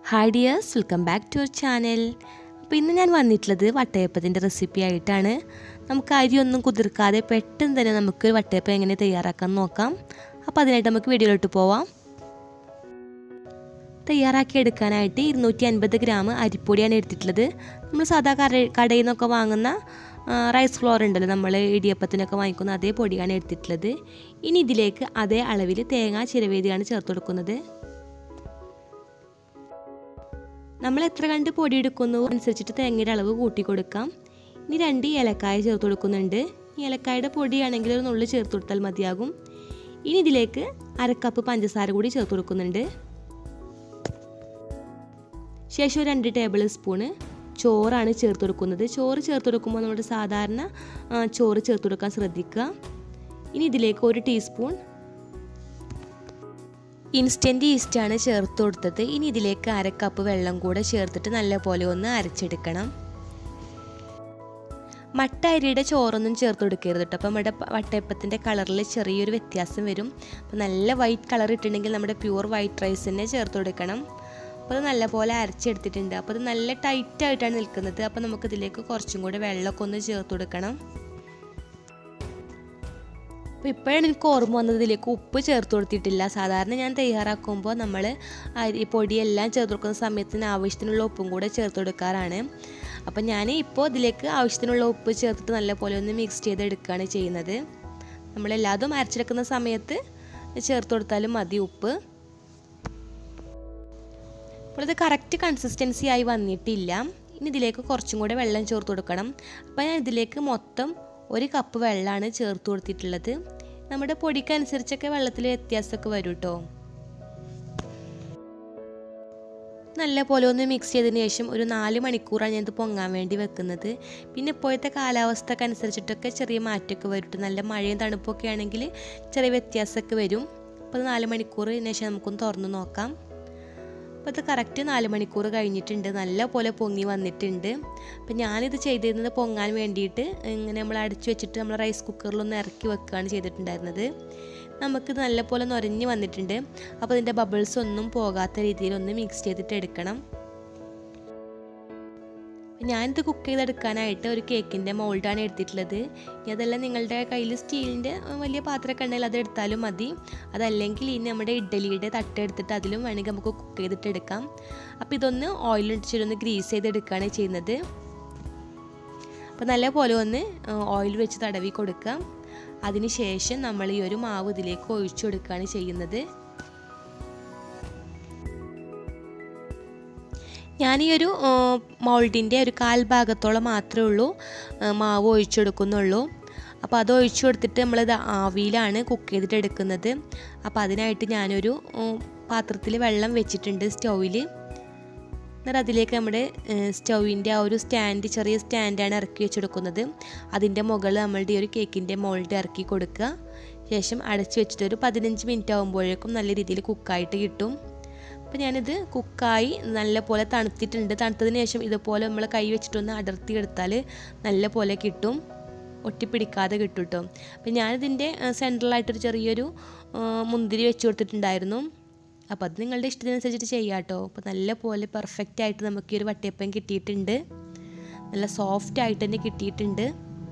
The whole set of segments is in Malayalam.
hi dears welcome back to our channel അപ്പോൾ ഇന്ന് ഞാൻ വന്നിട്ടുള്ളത് വട്ടയപ്പത്തിൻ്റെ റെസിപ്പി ആയിട്ടാണ് നമുക്ക് അരിയൊന്നും കുതിർക്കാതെ പെട്ടെന്ന് തന്നെ നമുക്ക് വട്ടയപ്പം എങ്ങനെ തയ്യാറാക്കാൻ നോക്കാം അപ്പോൾ അതിനായിട്ട് നമുക്ക് വീഡിയോയിലോട്ട് പോവാം തയ്യാറാക്കി എടുക്കാനായിട്ട് ഇരുന്നൂറ്റി അൻപത് ഗ്രാം അരിപ്പൊടിയാണ് എടുത്തിട്ടുള്ളത് നമ്മൾ സാധാ കട കടയിൽ നിന്നൊക്കെ വാങ്ങുന്ന റൈസ് ഫ്ലോർ ഉണ്ടല്ലോ നമ്മൾ ഇടിയപ്പത്തിനൊക്കെ വാങ്ങിക്കുന്ന അതേ പൊടിയാണ് എടുത്തിട്ടുള്ളത് ഇനി ഇതിലേക്ക് അതേ അളവിൽ തേങ്ങ ചിരവേദിയാണ് ചേർത്ത് കൊടുക്കുന്നത് നമ്മൾ എത്ര കണ്ട് പൊടി എടുക്കുന്നു അനുസരിച്ചിട്ട് തേങ്ങയുടെ അളവ് കൂട്ടി കൊടുക്കാം ഇനി രണ്ട് ഏലക്കായ ചേർത്ത് കൊടുക്കുന്നുണ്ട് ഈ ഏലക്കായുടെ പൊടിയാണെങ്കിൽ ഒരു നുള്ളു ചേർത്ത് കൊടുത്താൽ മതിയാകും ഇനി ഇതിലേക്ക് അരക്കപ്പ് പഞ്ചസാര കൂടി ചേർത്ത് കൊടുക്കുന്നുണ്ട് ശേഷം ഒരു രണ്ട് ടേബിൾ സ്പൂണ് ചോറാണ് ചേർത്ത് കൊടുക്കുന്നത് ചോറ് ചേർത്ത് കൊടുക്കുമ്പോൾ നമ്മൾ സാധാരണ ചോറ് ചേർത്ത് കൊടുക്കാൻ ശ്രദ്ധിക്കുക ഇനി ഇതിലേക്ക് ഒരു ടീസ്പൂൺ ഇൻസ്റ്റൻറ്റ് ഈസ്റ്റാണ് ചേർത്ത് കൊടുത്തത് ഇനി ഇതിലേക്ക് അര കപ്പ് വെള്ളം കൂടെ ചേർത്തിട്ട് നല്ലപോലെ ഒന്ന് അരച്ചെടുക്കണം മട്ട അരിയുടെ ചോറൊന്നും ചേർത്ത് കൊടുക്കരുത് കേട്ടോ അപ്പോൾ നമ്മുടെ വട്ടയപ്പത്തിൻ്റെ കളറിൽ ചെറിയൊരു വ്യത്യാസം വരും അപ്പോൾ നല്ല വൈറ്റ് കളർ ഇട്ടിട്ടുണ്ടെങ്കിൽ നമ്മുടെ പ്യൂർ വൈറ്റ് റൈസ് തന്നെ ചേർത്ത് കൊടുക്കണം അപ്പോൾ അത് നല്ലപോലെ അരച്ചെടുത്തിട്ടുണ്ട് അപ്പോൾ അത് നല്ല ടൈറ്റായിട്ടാണ് നിൽക്കുന്നത് അപ്പോൾ നമുക്കിതിലേക്ക് കുറച്ചും കൂടെ വെള്ളമൊക്കെ ഒന്ന് ചേർത്ത് കൊടുക്കണം അപ്പോൾ ഇപ്പോഴാണ് എനിക്ക് ഓർമ്മ വന്നത് ഇതിലേക്ക് ഉപ്പ് ചേർത്ത് കൊടുത്തിട്ടില്ല സാധാരണ ഞാൻ തയ്യാറാക്കുമ്പോൾ നമ്മൾ അരി പൊടിയെല്ലാം ചേർത്ത് കൊടുക്കുന്ന സമയത്തിന് ആവശ്യത്തിനുള്ള ഉപ്പും കൂടെ ചേർത്ത് കൊടുക്കാറാണ് അപ്പം ഞാൻ ഇപ്പോൾ ഇതിലേക്ക് ആവശ്യത്തിനുള്ള ഉപ്പ് ചേർത്തിട്ട് നല്ലപോലെ ഒന്ന് മിക്സ് ചെയ്തെടുക്കുകയാണ് ചെയ്യുന്നത് നമ്മളെല്ലാതും അരച്ചെടുക്കുന്ന സമയത്ത് ചേർത്ത് കൊടുത്താലും മതി ഉപ്പ് അപ്പോൾ ഇത് കറക്റ്റ് കൺസിസ്റ്റൻസി ആയി വന്നിട്ടില്ല ഇനി ഇതിലേക്ക് കുറച്ചും കൂടെ വെള്ളം ചേർത്ത് കൊടുക്കണം അപ്പോൾ ഞാൻ ഇതിലേക്ക് മൊത്തം ഒരു കപ്പ് വെള്ളമാണ് ചേർത്ത് കൊടുത്തിട്ടുള്ളത് നമ്മുടെ പൊടിക്കനുസരിച്ചൊക്കെ വെള്ളത്തിൽ വ്യത്യാസമൊക്കെ വരും കേട്ടോ നല്ല പോലെ ഒന്ന് മിക്സ് ചെയ്തതിന് ശേഷം ഒരു നാല് മണിക്കൂറാണ് ഞാനിത് പൊങ്ങാൻ വേണ്ടി വെക്കുന്നത് പിന്നെ ഇപ്പോഴത്തെ കാലാവസ്ഥക്ക് അനുസരിച്ചിട്ടൊക്കെ ചെറിയ മാറ്റമൊക്കെ വരും നല്ല മഴയും തണുപ്പൊക്കെ ആണെങ്കിൽ ചെറിയ വ്യത്യാസമൊക്കെ വരും അപ്പോൾ അത് നാല് മണിക്കൂറിന് ശേഷം നമുക്കൊന്ന് തുറന്ന് നോക്കാം അപ്പോൾ ഇത് കറക്റ്റ് നാല് മണിക്കൂർ കഴിഞ്ഞിട്ടുണ്ട് നല്ല പോലെ പൊങ്ങി വന്നിട്ടുണ്ട് അപ്പോൾ ഞാനിത് ചെയ്തിരുന്നത് പൊങ്ങാൻ വേണ്ടിയിട്ട് ഇങ്ങനെ നമ്മൾ അടച്ചു വെച്ചിട്ട് നമ്മൾ റൈസ് കുക്കറിലൊന്ന് ഇറക്കി വെക്കുകയാണ് ചെയ്തിട്ടുണ്ടായിരുന്നത് നമുക്കിത് നല്ലപോലെ നൊരഞ്ഞ് വന്നിട്ടുണ്ട് അപ്പോൾ ഇതിൻ്റെ ബബിൾസ് ഒന്നും പോകാത്ത രീതിയിൽ ഒന്ന് മിക്സ് ചെയ്തിട്ട് എടുക്കണം ഞാനിത് കുക്ക് ചെയ്തെടുക്കാനായിട്ട് ഒരു കേക്കിൻ്റെ മോൾഡാണ് എടുത്തിട്ടുള്ളത് ഇനി അതെല്ലാം നിങ്ങളുടെ കയ്യിൽ സ്റ്റീലിൻ്റെ വലിയ പാത്രമൊക്കെ ഉണ്ടെങ്കിൽ അത് എടുത്താലും മതി അതല്ലെങ്കിൽ ഇനി നമ്മുടെ ഇഡ്ഡലിയുടെ തട്ട് എടുത്തിട്ട് അതിലും വേണമെങ്കിൽ നമുക്ക് കുക്ക് ചെയ്തിട്ട് എടുക്കാം അപ്പോൾ ഇതൊന്ന് ഓയിൽ ഒഴിച്ചിട്ടൊന്ന് ഗ്രീസ് ചെയ്തെടുക്കുകയാണ് ചെയ്യുന്നത് അപ്പോൾ നല്ല പോലെ ഒന്ന് ഓയിൽ വെച്ച് തടവി കൊടുക്കാം അതിനുശേഷം നമ്മൾ ഈ ഒരു മാവ് ഇതിലേക്ക് ഒഴിച്ചു കൊടുക്കുകയാണ് ചെയ്യുന്നത് ഞാൻ ഈ ഒരു മൗൾഡിൻ്റെ ഒരു കാൽ ഭാഗത്തോളം മാത്രമേ ഉള്ളൂ മാവ് ഒഴിച്ചെടുക്കുന്നുള്ളൂ അപ്പോൾ അത് ഒഴിച്ചു കൊടുത്തിട്ട് നമ്മളിത് ആവിയിലാണ് കുക്ക് ചെയ്തിട്ട് എടുക്കുന്നത് അപ്പോൾ അതിനായിട്ട് ഞാനൊരു പാത്രത്തിൽ വെള്ളം വെച്ചിട്ടുണ്ട് സ്റ്റൗവിൽ എന്നിട്ട് അതിലേക്ക് നമ്മുടെ സ്റ്റൗവിൻ്റെ ആ ഒരു സ്റ്റാൻഡ് ചെറിയ സ്റ്റാൻഡാണ് ഇറക്കി വെച്ചെടുക്കുന്നത് അതിൻ്റെ മുകളിൽ നമ്മളുടെ ഈ ഒരു കേക്കിൻ്റെ മോൾഡ് ഇറക്കി കൊടുക്കുക ശേഷം അടച്ചു വെച്ചിട്ട് ഒരു പതിനഞ്ച് മിനിറ്റ് ആകുമ്പോഴേക്കും നല്ല രീതിയിൽ കുക്കായിട്ട് കിട്ടും അപ്പോൾ ഞാനിത് കുക്കായി നല്ല പോലെ തണുത്തിട്ടുണ്ട് തണുത്തതിന് ശേഷം ഇതുപോലെ നമ്മൾ കൈ വെച്ചിട്ടൊന്ന് അടർത്തി എടുത്താൽ നല്ല പോലെ കിട്ടും ഒട്ടിപ്പിടിക്കാതെ കിട്ടും കേട്ടോ അപ്പം ഞാനിതിൻ്റെ സെൻട്രലായിട്ടൊരു ചെറിയൊരു മുന്തിരി വെച്ച് കൊടുത്തിട്ടുണ്ടായിരുന്നു അപ്പോൾ അത് നിങ്ങളുടെ ഇഷ്ടത്തിനനുസരിച്ചിട്ട് ചെയ്യാം കേട്ടോ അപ്പോൾ നല്ല പോലെ പെർഫെക്റ്റ് ആയിട്ട് നമുക്ക് ഈ ഒരു വട്ടയപ്പം കിട്ടിയിട്ടുണ്ട് നല്ല സോഫ്റ്റ് ആയിട്ട് തന്നെ കിട്ടിയിട്ടുണ്ട്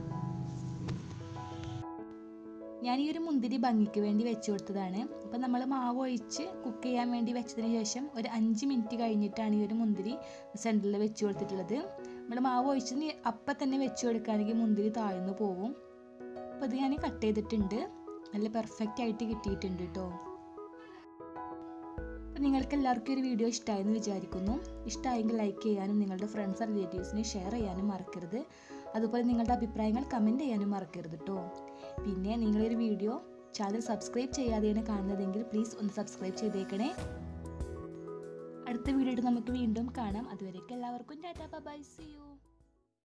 ഞാൻ ഈ ഒരു മുന്തിരി ഭംഗിക്ക് വേണ്ടി വെച്ച് കൊടുത്തതാണ് അപ്പം നമ്മൾ മാവ് ഒഴിച്ച് കുക്ക് ചെയ്യാൻ വേണ്ടി വെച്ചതിന് ശേഷം ഒരു അഞ്ച് മിനിറ്റ് കഴിഞ്ഞിട്ടാണ് ഈ ഒരു മുന്തിരി സെൻറ്ററിൽ വെച്ച് കൊടുത്തിട്ടുള്ളത് നമ്മൾ മാവ് ഒഴിച്ചതിന് അപ്പം തന്നെ വെച്ച് കൊടുക്കുകയാണെങ്കിൽ മുന്തിരി താഴ്ന്നു പോകും അപ്പോൾ ഇത് ഞാൻ കട്ട് ചെയ്തിട്ടുണ്ട് നല്ല പെർഫെക്റ്റ് ആയിട്ട് കിട്ടിയിട്ടുണ്ട് കേട്ടോ അപ്പം നിങ്ങൾക്ക് എല്ലാവർക്കും ഒരു വീഡിയോ ഇഷ്ടമായെന്ന് വിചാരിക്കുന്നു ഇഷ്ടമായെങ്കിൽ ലൈക്ക് ചെയ്യാനും നിങ്ങളുടെ ഫ്രണ്ട്സ് റിലേറ്റീവ്സിന് ഷെയർ ചെയ്യാനും മറക്കരുത് അതുപോലെ നിങ്ങളുടെ അഭിപ്രായങ്ങൾ കമൻറ്റ് ചെയ്യാനും മറക്കരുത് കേട്ടോ പിന്നെ നിങ്ങളൊരു വീഡിയോ ചാനൽ സബ്സ്ക്രൈബ് ചെയ്യാതെയാണ് കാണുന്നതെങ്കിൽ പ്ലീസ് ഒന്ന് സബ്സ്ക്രൈബ് ചെയ്തേക്കണേ അടുത്ത വീഡിയോ നമുക്ക് വീണ്ടും കാണാം അതുവരേക്കും എല്ലാവർക്കും ടാറ്റാ ബൈ സി യു